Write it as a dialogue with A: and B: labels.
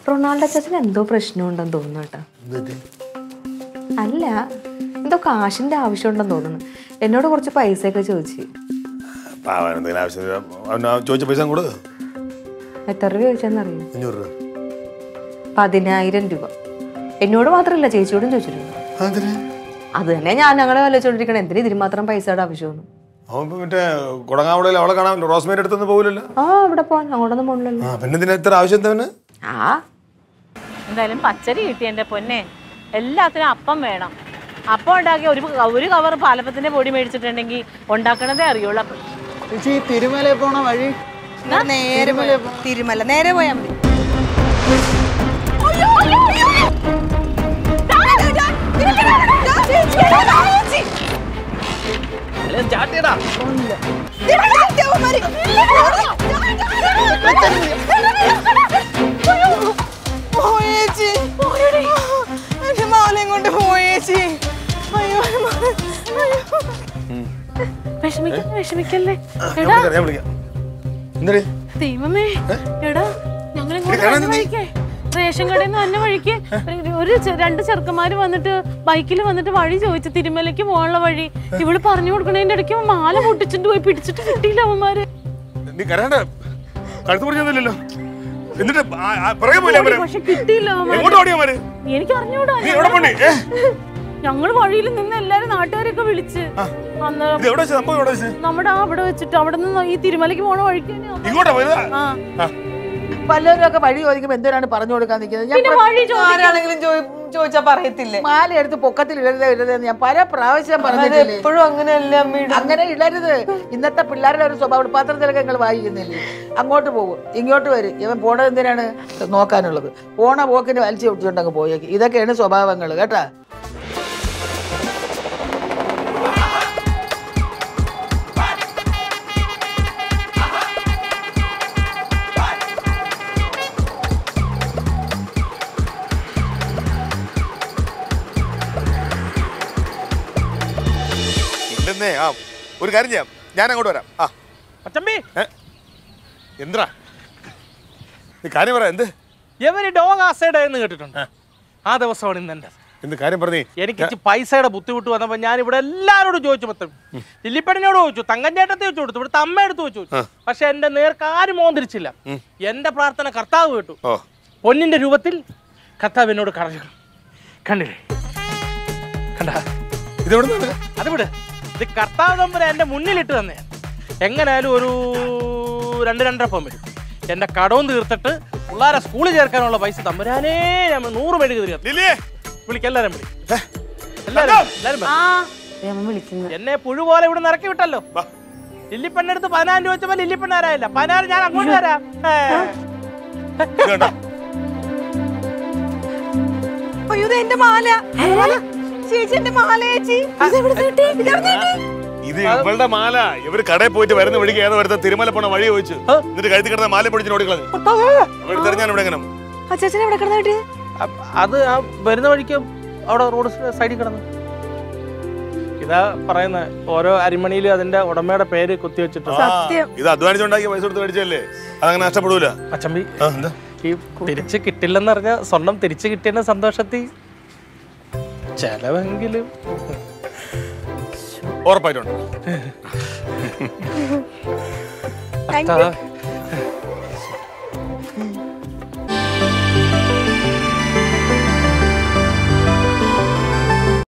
A: Ronaldo അച്ചാച്ചന് എന്തോ പ്രശ്നമുണ്ടെന്ന് തോന്നുന്നു കേട്ടോ
B: എന്തുപറ്റി?
A: അല്ല എന്തോ കാശിന്റെ ആവശ്യമുണ്ടെന്ന് തോന്നുന്നു എന്നോട് കുറച്ച് പൈസയൊക്കെ ചോദിച്ചു
B: പാവൻ എന്തെങ്കിലും ആവശ്യം അവൻ ആ ചോദിച്ച പൈസ കൊടു
A: എത്ര രൂപ ചോദിച്ചെന്നറിയോ
B: അഞ്ഞൂറ് രൂപ
A: പതിനായിരം രൂപ എന്നോട് മാത്രമല്ല ചേച്ചിയോടും ചോദിച്ചിട്ടുണ്ട്
B: അതെന്തിന്
A: അത് തന്നെ ഞാൻ ഞങ്ങളെ ആലോചിച്ചോണ്ടിരിക്കണം എന്തിനു ഇതിന് മാത്രം പൈസയുടെ ആവശ്യമൊന്നും
B: അവൻ ഇപ്പൊ മറ്റേ കുടങ്ങാവിടയിൽ അവളെ കാണാൻ റോസ്മേരി അടുത്തൊന്നും പോകില്ലല്ലോ
A: ആ ഇവിടെ പോവാൻ അങ്ങോട്ടൊന്നും പോകണില്ലല്ലോ
B: ആ പിന്നെ ഇതിന് ഇത്ര ആവശ്യം തന്നെ
A: ആ
C: എന്തായാലും പച്ചരി കിട്ടി എൻ്റെ പൊന്നെ എല്ലാത്തിനും അപ്പം വേണം അപ്പം ഉണ്ടാക്കി ഒരു ഒരു കവർ പാലപ്പത്തിന്റെ പൊടി മേടിച്ചിട്ടുണ്ടെങ്കിൽ ഉണ്ടാക്കണതേ അറിയുള്ളൂ അപ്പം
D: ചേച്ചി ഈ തിരുമല പോണ വഴി
E: നേരെ പോയാ തിരുമല നേരെ പോയാ മതി പോയേച്ചി എന്റെ മാലയും കൊണ്ട് പോയേച്ചി അയ്യോ അയ്യോ
C: വിഷമിക്കല്ലേ വിഷമിക്കല്ലേ
B: ഞാൻ വിളിക്കാം, ഞാൻ വിളിക്കാം എന്തേ
C: ദൈവമേ എടാ ഞങ്ങൾ ഇങ്ങോട്ട്
B: എടാ,
C: വരുന്ന
B: നീ-
C: വഴിക്ക് റേഷൻ കടയിൽ നിന്ന് വന്ന വഴിക്ക് ഒരു ചെ- രണ്ട് ചെറുക്കന്മാര് വന്നിട്ട് ബൈക്കിൽ വന്നിട്ട് വഴി ചോദിച്ചു തിരുമലയ്ക്ക് പോകാനുള്ള വഴി ഇവള് പറഞ്ഞു കൊടുക്കണതിന്റെ ഇടയ്ക്ക് മാല പൊട്ടിച്ചിട്ട് പോയി പിടിച്ചിട്ട് കിട്ടിയില്ല അവന്മാര്
B: നീ കരയണ്ട കഴുത്ത് പറഞ്ഞൊന്നുമില്ലല്ലോ എന്നിട്ട് ആ- ആ പിറകെ പോയില്ലേ അവര്
C: പക്ഷെ കിട്ടിയില്ല അവന്മാര്
B: എങ്ങോട്ട് ഓടിയാ അവര്
C: എനിക്ക് അറിഞ്ഞൂടാ
B: നീ എവിടെ പോണ്ടി ഏ?
C: ഞങ്ങള് വഴിയിൽ നിന്ന് എല്ലാരും നാട്ടുകാരൊക്കെ വിളിച്ച് അന്നേരം
B: ഇത് എവിടെ വെച്ച് സംഭവം എവിടെ വെച്ച്
C: നമ്മുടെ ആ അവിടെ വെച്ചിട്ട് അവിടെ നിന്ന് ഈ തിരുമലയ്ക്ക് പോണ വഴിക്ക് തന്നെയാ.
B: ഇങ്ങോട്ടാ പോയത്
C: ആ
D: വല്ലവരും ഒക്കെ വഴി ചോദിക്കുമ്പോ എന്തിനാണ് പറഞ്ഞു കൊടുക്കാൻ നിൽക്കുന്നത് ഞാൻ
C: പിന്നെ വഴി ചോദിക്കാൻ
E: ആരാണെങ്കിലും ചോദി- ചോദിച്ചാ പറയത്തില്ലേ
D: മാല എടുത്ത് പൊക്കത്തിൽ ഇടരുത് ഇടരുത് ഞാൻ പല പ്രാവശ്യം പറഞ്ഞിട്ടില്ലേ
E: എപ്പോഴും അങ്ങനെയല്ല അമ്മയുടെ
D: അങ്ങനെ ഇടരുത് ഇന്നത്തെ പിള്ളേരുടെ ഒരു സ്വഭാവം പത്രത്തിലൊക്കെ നിങ്ങൾ വായിക്കുന്നില്ലേ അങ്ങോട്ട് പോകും ഇങ്ങോട്ട് വരും ഇവൻ പോണത് എന്തിനാണ് നോക്കാനുള്ളത് പോണ പോക്കിന് വലിച്ചു വിട്ടിട്ടുണ്ട് അങ്ങ് പോയേക്ക് ഇതൊക്കെയാണ് സ്വഭാവങ്ങൾ കേട്ടാ
B: ഇല്ലെന്നേ ആ ഒരു കാര്യം ചെയ്യാം ഞാൻ അങ്ങോട്ട് വരാം ആ
F: അച്ചമ്പി
B: ഏ? എന്തിനാ നീ കാര്യം പറ എന്ത്
F: എവര് ഡോഗ് ആസൈഡ് എന്ന് കേട്ടിട്ടുണ്ട് ആ ദിവസമാണ് ഇന്ന് എൻ്റെ
B: എന്ത് കാര്യം പറഞ്ഞേ
F: എനിക്ക് ഇച്ചിരി പൈസയുടെ ബുദ്ധിമുട്ട് വന്നപ്പോൾ ഞാൻ ഇവിടെ എല്ലാവരോടും ചോദിച്ചു മൊത്തം ലില്ലിപ്പണിനോട് ചോദിച്ചു തങ്കഞ്ചേട്ടത്തെ ചോദിച്ചു കൊടുത്തു ഇവിടുത്തെ അമ്മ എടുത്ത് വെച്ച് ചോദിച്ചു പക്ഷെ എന്റെ നേർക്ക് ആരും മോന്തിരിച്ചില്ല എന്റെ പ്രാർത്ഥന കർത്താവ് കേട്ടു
B: ഓ
F: പൊന്നിന്റെ രൂപത്തിൽ കർത്താവ് എന്നോട് കറഞ്ഞു കണ്ടില്ലേ കണ്ട
B: ഇതെവിടെ നിന്ന്
F: അത് വിട് ഇത് കർത്താവ് നമ്പർ എന്റെ മുന്നിലിട്ട് തന്നെ എങ്ങനെയായാലും ഒരു രണ്ട് രണ്ടര പം വരും എന്റെ കടവും തീർത്തിട്ട് പിള്ളേരെ സ്കൂളിൽ ചേർക്കാനുള്ള പൈസ തമ്പുരാനേ ഞാൻ നൂറ് മെഴുകി തീർക്കാം
B: ലിലിയേ
F: വിളിക്ക് എല്ലാരും വിളി എല്ലാരും എല്ലാരും വാ.
A: വിളിക്കുന്നു
F: എന്നെ പുഴു പോലെ ഇവിടെ ഇറക്കി വിട്ടല്ലോ ലില്ലിപ്പെണ്ണെടുത്ത് പതിനായിരം രൂപ വെച്ചപ്പോ ലില്ലിപ്പെണ്ണാരായില്ല പതിനാറ് ഞാൻ അങ്ങോട്ട് തരാം ഏ.
B: ഇത് കണ്ടോ
E: അയ്യോ ഇത് എന്റെ മാല ചേച്ചി എന്റെ മാല ചേച്ചി ഇതെവിടുന്ന് കിട്ടി? ഇതെവിടുന്ന് കിട്ടി?
B: ഇത് ഇവളുടെ മാല ഇവര് കടയിൽ പോയിട്ട് വരുന്ന വഴിക്ക് ഏതോ വരുന്ന തിരുമല പോണ വഴി ചോദിച്ചു എന്നിട്ട് കഴുത്തി കിടന്ന മാല പൊടിച്ചിട്ട് ഓടിക്കളഞ്ഞു അവിടെ തെരഞ്ഞാണ് ഇവിടെ എങ്ങനെ
A: അച്ചാച്ചൻ എവിടെ കിടന്നു കിട്ടിയ
F: അപ്പ- അത് ആ വരുന്ന വഴിക്ക് അവിടെ റോഡ് സൈഡിൽ കിടന്നു ഇതാ പറയുന്ന ഓരോ അരിമണിയിലും അതിന്റെ ഉടമയുടെ പേര് കുത്തി വെച്ചിട്ട്
B: ഇത് അധ്വാനിച്ചുണ്ടാക്കിയ പൈസ കൊടുത്ത് മേടിച്ചല്ലേ അതങ്ങനെ നഷ്ടപ്പെടൂല
F: അച്ചമ്പി
B: ആ, എന്താ
F: ഈ തിരിച്ച് കിട്ടില്ലെന്ന് പറഞ്ഞ സ്വർണം തിരിച്ച് കിട്ടിയതിന്റെ സന്തോഷത്തിൽ ചെലവെങ്കിലും
B: ഉറപ്പായിട്ടുണ്ട്
F: കർത്താവ്-